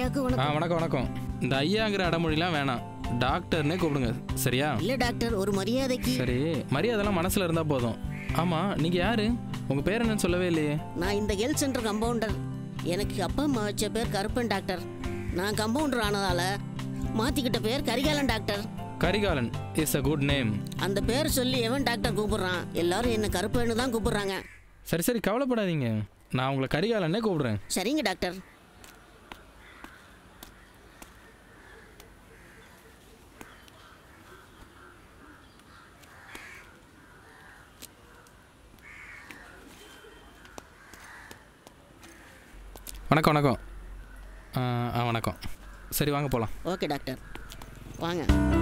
ஐயாவுக்கு ஆ வணக்கம் வணக்கம் வணக்கம் இந்த ஐயாங்கிற அடமொழிலாம் வேணாம் டாக்டர்னே கூப்பிடுங்க சரியா இல்ல டாக்டர் ஒரு மரியாதைக்கு சரி மரியாதைலாம் மனசில் இருந்தால் போதும் ஆமாம் நீங்கள் யார் உங்கள் பேர் என்னன்னு சொல்லவே இல்லையே நான் இந்த ஹெல்த் சென்டர் கம்பவுண்டர் எனக்கு அப்பா அம்மா வச்ச பேர் கருப்பன் டாக்டர் நான் கம்பவுண்டர் ஆனதால மாத்திக்கிட்ட பேர் Karikalan doctor Karikalan is a good name அந்த பேர் சொல்லி எவன் டாக்டர் கூப்பிடுறான் எல்லாரும் என்ன கருப்பன்னு தான் கூப்பிடுறாங்க சரி சரி கவலைப்படாதீங்க நான் உங்களை கரிகாலனே கூப்பிடுறேன் சரிங்க டாக்டர் வணக்கம் வணக்கம் ஆ ஆ வணக்கம் சரி வாங்க போகலாம் ஓகே டாக்டர் வாங்க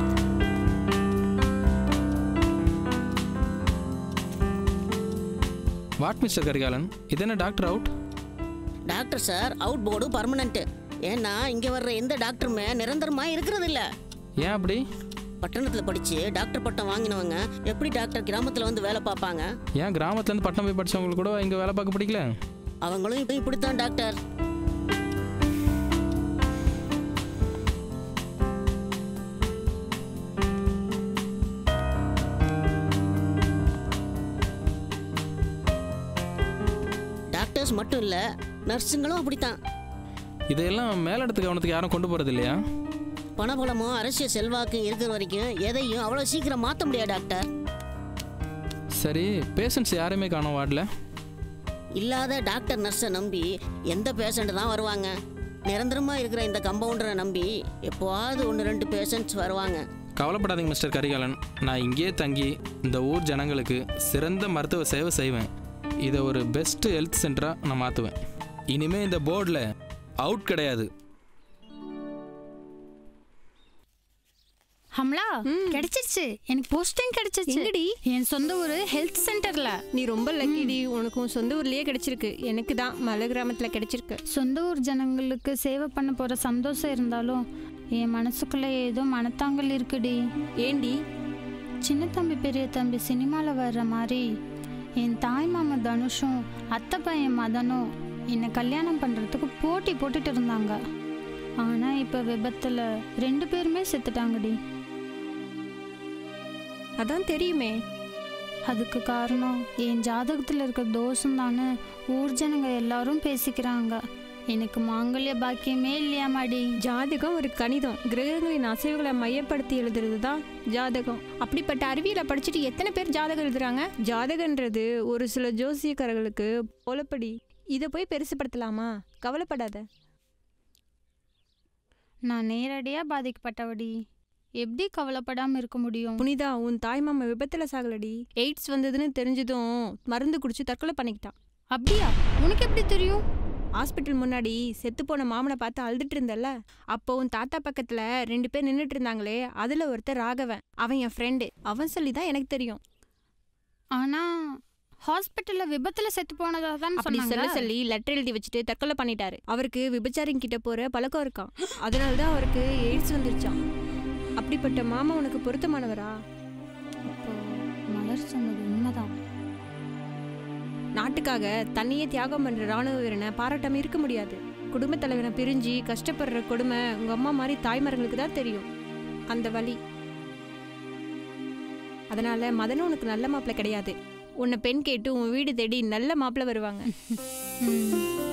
வாட் மிஸ்டர் கரிகாலன் இது என்ன doctor out doctor sir out board permanent ஏன்னா இங்க வர்ற எந்த டாக்டருமே நிரந்தரமா இருக்கிறது இல்ல ஏன் அப்படி பட்டணத்துல படிச்சு டாக்டர் பட்டம் வாங்கினவங்க எப்படி டாக்டர் கிராமத்துல வந்து வேலை பார்ப்பாங்க ஏன் கிராமத்துலேருந்து பட்டம் போய் படிச்சவங்களுக்கு கூட இங்கே வேலை பார்க்க பிடிக்கல அவங்களும் இப்போ இப்படித்தான் டாக்டர் டாக்டர்ஸ் மட்டும் இல்ல நர்ஸுங்களும் அப்படித்தான் இதையெல்லாம் மேலிடத்து கவனத்துக்கு யாரும் கொண்டு போகிறது இல்லையா பணபலமும் அரசியல் செல்வாக்கும் இருக்கிற வரைக்கும் எதையும் அவ்வளோ சீக்கிரம் மாற்ற முடியாது டாக்டர் சரி பேஷண்ட்ஸ் யாருமே காணோம் வார்டில் இல்லாத டாக்டர் நர்ஸை நம்பி எந்த பேஷண்ட் தான் வருவாங்க நிரந்தரமாக இருக்கிற இந்த கம்பவுண்டரை நம்பி எப்போவாவது ஒன்று ரெண்டு பேஷண்ட்ஸ் வருவாங்க கவலைப்படாதீங்க மிஸ்டர் கரிகாலன் நான் இங்கேயே தங்கி இந்த ஊர் ஜனங்களுக்கு சிறந்த மருத்துவ சேவை செய்வேன் இதை ஒரு பெஸ்ட் ஹெல்த் சென்டராக நான் மாற்றுவேன் இனிமே இந்த போர்டில் அவுட் கிடையாது ஹம்லா கிடைச்சிருச்சு எனக்கு போஸ்டிங் கிடைச்சிருச்சு எங்கடி? என் சொந்த ஊரு ஹெல்த் சென்டர்ல நீ ரொம்ப லக்கிடி உனக்கு உன் சொந்த ஊர்லயே கிடைச்சிருக்கு எனக்கு தான் மலை கிராமத்துல கிடைச்சிருக்கு சொந்த ஊர் ஜனங்களுக்கு சேவை பண்ண போற சந்தோஷம் இருந்தாலும் என் மனசுக்குள்ள ஏதோ மனத்தாங்கல் இருக்குடி ஏண்டி சின்ன தம்பி பெரிய தம்பி சினிமாவில் வர்ற மாதிரி என் தாய் மாமா தனுஷும் அத்தை பையன் மதனும் என்னை கல்யாணம் பண்ணுறதுக்கு போட்டி போட்டுட்டு இருந்தாங்க ஆனால் இப்போ விபத்தில் ரெண்டு பேருமே செத்துட்டாங்கடி அதான் தெரியுமே அதுக்கு காரணம் என் ஜாதகத்தில் இருக்க தோஷம் தானே ஊர் ஜனங்க எல்லாரும் பேசிக்கிறாங்க எனக்கு மாங்கல்ய பாக்கியமே இல்லையாமாடி ஜாதகம் ஒரு கணிதம் கிரகங்களின் அசைவுகளை மையப்படுத்தி எழுதுறது தான் ஜாதகம் அப்படிப்பட்ட அறிவியலை படிச்சுட்டு எத்தனை பேர் ஜாதகம் எழுதுறாங்க ஜாதகன்றது ஒரு சில ஜோசியக்காரர்களுக்கு பொலப்படி இதை போய் பெருசுப்படுத்தலாமா கவலைப்படாத நான் நேரடியாக பாதிக்கப்பட்டவடி எப்படி கவலைப்படாமல் இருக்க முடியும் புனிதா உன் தாய்மாமா விபத்துல சாகலடி எய்ட்ஸ் வந்ததுன்னு தெரிஞ்சதும் மருந்து குடிச்சு தற்கொலை பண்ணிக்கிட்டான் அப்படியா உனக்கு எப்படி தெரியும் ஹாஸ்பிட்டல் முன்னாடி செத்து போன மாமனை பார்த்து அழுதுட்டு இருந்தல்ல அப்போ உன் தாத்தா பக்கத்துல ரெண்டு பேர் நின்றுட்டு இருந்தாங்களே அதுல ஒருத்தர் ராகவன் அவன் என் ஃப்ரெண்டு அவன் சொல்லி தான் எனக்கு தெரியும் ஆனால் ஹாஸ்பிட்டலில் விபத்தில் செத்து போனதா தான் அப்படி சொல்ல சொன்னாங்க சொல்லி லெட்டர் எழுதி வச்சுட்டு தற்கொலை பண்ணிட்டாரு அவருக்கு விபச்சாரிங்க கிட்ட போற பழக்கம் இருக்கான் அதனால தான் அவருக்கு எய்ட்ஸ் வந்துருச்சான் அப்படிப்பட்ட மாமா உனக்கு பொருத்தமானவரா அப்போ மலர் சொன்னது உண்மைதான் நாட்டுக்காக தன்னையே தியாகம் பண்ற ராணுவ வீரனை பாராட்டாம இருக்க முடியாது குடும்பத் தலைவனை பிரிஞ்சு கஷ்டப்படுற கொடுமை உங்க அம்மா மாதிரி தாய்மார்களுக்கு தான் தெரியும் அந்த வலி அதனால மதனும் உனக்கு நல்ல மாப்பிள்ளை கிடையாது உன்னை பெண் கேட்டு உன் வீடு தேடி நல்ல மாப்பிள்ளை வருவாங்க ம்